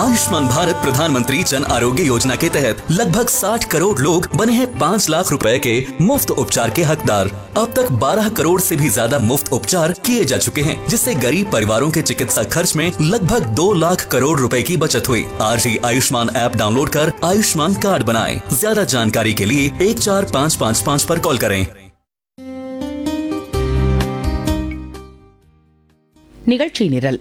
आयुष्मान भारत प्रधानमंत्री जन आरोग्य योजना के तहत लगभग 60 करोड़ लोग बने हैं 5 लाख रुपए के मुफ्त उपचार के हकदार अब तक 12 करोड़ से भी ज्यादा मुफ्त उपचार किए जा चुके हैं जिससे गरीब परिवारों के चिकित्सा खर्च में लगभग 2 लाख करोड़ रुपए की बचत हुई आज ही आयुष्मान ऐप डाउनलोड कर आयुष्मान कार्ड बनाएं ज्यादा जानकारी के लिए एक चार पाँच पाँच पाँच पर कॉल करें நிகழ்ச்சி நிரல்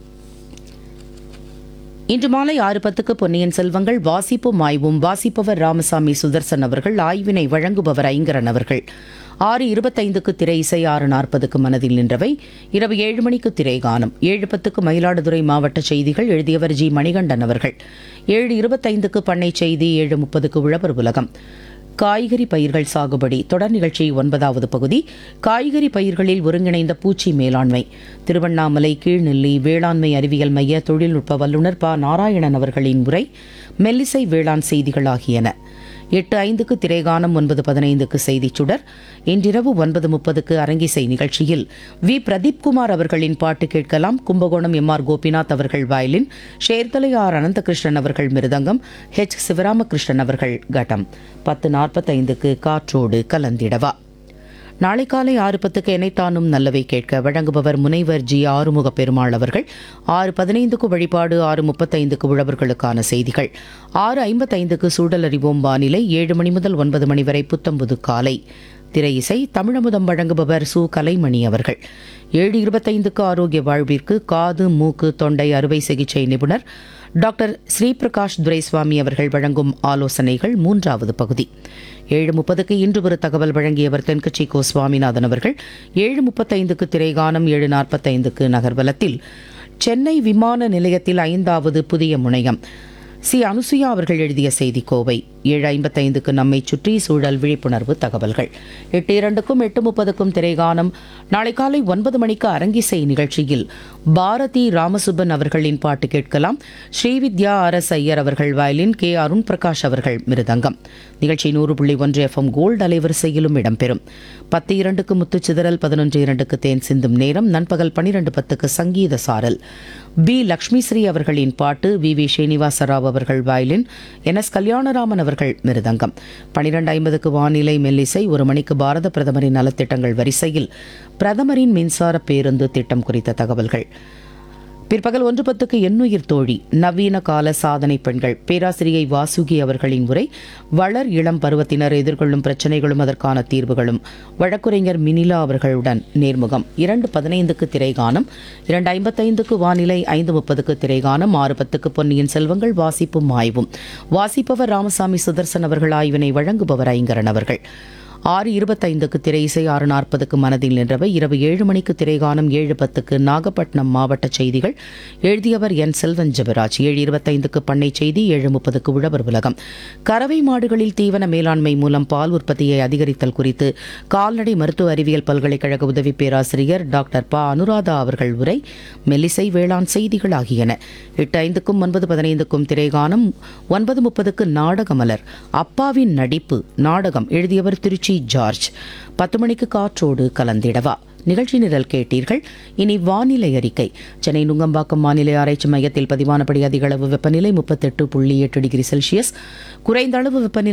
இன்று மாலை ஆறு பத்துக்கு பொன்னியின் செல்வங்கள் வாசிப்பும் ஆய்வும் வாசிப்பவர் ராமசாமி சுதர்சன் அவர்கள் ஆய்வினை வழங்குபவர் ஐங்கரன் அவர்கள் ஆறு இருபத்தைந்துக்கு திரை இசை ஆறு நாற்பதுக்கு மனதில் நின்றவை இரவு ஏழு மணிக்கு திரை கானம் ஏழு பத்துக்கு மயிலாடுதுறை மாவட்ட செய்திகள் எழுதியவர் ஜி மணிகண்டன் அவர்கள் ஏழு இருபத்தைந்துக்கு பண்ணை செய்தி ஏழு முப்பதுக்கு உழவர் உலகம் காய்கறி பயிர்கள் சாகுபடி தொடர் நிகழ்ச்சி ஒன்பதாவது பகுதி காய்கறி பயிர்களில் ஒருங்கிணைந்த பூச்சி மேலாண்மை திருவண்ணாமலை கீழ்நெல்லி வேளாண்மை அறிவியல் மைய தொழில்நுட்ப வல்லுநர் ப நாராயணன் அவர்களின் உரை மெல்லிசை வேளாண் செய்திகள் ஆகியன எட்டு ஐந்துக்கு திரைகானம் ஒன்பது பதினைந்துக்கு செய்திச் சுடர் இன்றிரவு ஒன்பது முப்பதுக்கு அரங்கிசை நிகழ்ச்சியில் வி பிரதீப் குமார் அவர்களின் பாட்டு கேட்கலாம் கும்பகோணம் எம் ஆர் கோபிநாத் அவர்கள் வயலின் ஷேர்தலை ஆர் அனந்தகிருஷ்ணன் அவர்கள் மிருதங்கம் ஹெச் சிவராமகிருஷ்ணன் அவர்கள் கட்டம் பத்து நாற்பத்தைந்துக்கு காற்றோடு கலந்திடவா நாளை காலை ஆறு பத்துக்கு எனைத்தானும் நல்லவை கேட்க வழங்குபவர் முனைவர் ஜி ஆறுமுக பெருமாள் அவர்கள் ஆறு பதினைந்துக்கு வழிபாடு ஆறு முப்பத்தைந்துக்கு உழவர்களுக்கான செய்திகள் ஆறு ஐம்பத்தைந்துக்கு சூழல் அறிவோம் வானிலை ஏழு மணி முதல் ஒன்பது மணி வரை புத்தம்புது காலை திரை இசை தமிழமுதம் வழங்குபவர் சு கலைமணி அவர்கள் ஏழு இருபத்தைந்துக்கு ஆரோக்கிய வாழ்விற்கு காது மூக்கு தொண்டை அறுவை சிகிச்சை நிபுணர் டாக்டர் ஸ்ரீபிரகாஷ் துரைசுவாமி அவர்கள் வழங்கும் ஆலோசனைகள் மூன்றாவது பகுதி ஏழு முப்பதுக்கு இன்று ஒரு தகவல் வழங்கியவர் தென்கட்சி கோ சுவாமிநாதன் அவர்கள் ஏழு முப்பத்தைந்துக்கு திரைகானம் ஏழு நாற்பத்தைந்துக்கு நகர்வலத்தில் சென்னை விமான நிலையத்தில் ஐந்தாவது புதிய முனையம் சி அனுசுயா அவர்கள் எழுதிய செய்தி கோவை ஏழு ஐம்பத்தைந்துக்கு நம்மை சுற்றி சூழல் விழிப்புணர்வு தகவல்கள் எட்டு இரண்டுக்கும் எட்டு முப்பதுக்கும் திரைகானம் நாளை காலை ஒன்பது மணிக்கு அரங்கிசை நிகழ்ச்சியில் பாரதி ராமசுப்பன் அவர்களின் பாட்டு கேட்கலாம் ஸ்ரீவித்யா அரஸ் ஐயர் அவர்கள் வயலின் கே அருண் பிரகாஷ் அவர்கள் மிருதங்கம் நிகழ்ச்சி நூறு புள்ளி ஒன்று எஃப்எம் கோல்டு அலைவரிசையிலும் இடம்பெறும் பத்து இரண்டுக்கு முத்துச்சிதறல் பதினொன்று இரண்டுக்கு தேன் சிந்தும் நேரம் நண்பகல் பனிரெண்டு பத்துக்கு சங்கீத சாரல் பி லக்ஷ்மி ஸ்ரீ அவர்களின் பாட்டு வி வி ஸ்ரீனிவாச ராவ் அவர்கள் வயலின் என் எஸ் கல்யாணராமன் அவர்கள் மிருதங்கம் பனிரெண்டு ஐம்பதுக்கு வானிலை மெல்லிசை ஒரு மணிக்கு பாரத பிரதமரின் நலத்திட்டங்கள் வரிசையில் பிரதமரின் மின்சார பேருந்து திட்டம் குறித்த தகவல்கள் பிற்பகல் ஒன்று பத்துக்கு எண்ணுயிர் தோழி நவீன கால சாதனை பெண்கள் பேராசிரியை வாசுகி அவர்களின் உரை வளர் இளம் பருவத்தினர் எதிர்கொள்ளும் பிரச்சனைகளும் அதற்கான தீர்வுகளும் வழக்குரைஞர் மினிலா அவர்களுடன் நேர்முகம் இரண்டு பதினைந்துக்கு திரைகானம் இரண்டு ஐம்பத்தைந்துக்கு வானிலை ஐந்து முப்பதுக்கு திரைகானம் ஆறு பத்துக்கு பொன்னியின் செல்வங்கள் வாசிப்பும் ஆய்வும் வாசிப்பவர் ராமசாமி சுதர்சன் அவர்கள் ஆய்வினை வழங்குபவர் ஐங்கரன் அவர்கள் ஆறு இருபத்தைந்துக்கு திரை இசை ஆறு நாற்பதுக்கு மனதில் நின்றவை இரவு ஏழு மணிக்கு திரைகானம் ஏழு பத்துக்கு நாகப்பட்டினம் மாவட்ட செய்திகள் எழுதியவர் என் செல்வன் ஜெபராஜ் ஏழு இருபத்தைந்துக்கு பண்ணை செய்தி ஏழு முப்பதுக்கு உழவர் உலகம் கறவை மாடுகளில் தீவன மேலாண்மை மூலம் பால் உற்பத்தியை அதிகரித்தல் குறித்து கால்நடை மருத்துவ அறிவியல் பல்கலைக்கழக உதவி பேராசிரியர் டாக்டர் ப அனுராதா அவர்கள் உரை மெல்லிசை வேளாண் செய்திகள் ஆகியன எட்டு ஐந்துக்கும் ஒன்பது பதினைந்துக்கும் திரைகானம் ஒன்பது முப்பதுக்கு நாடகமலர் அப்பாவின் நடிப்பு நாடகம் எழுதியவர் திருச்சி ஜார்ஜ் பத்து மணிக்கு காற்றோடு கலந்திடவா நிகழ்ச்சி நிரல் கேட்டீர்கள் இனி வானிலை அறிக்கை சென்னை நுங்கம்பாக்கம் வானிலை ஆராய்ச்சி மையத்தில் பதிவானபடி அதிக அளவு வெப்பநிலை முப்பத்தெட்டு புள்ளி எட்டு டிகிரி செல்சியஸ் குறைந்த அளவு வெப்பநிலை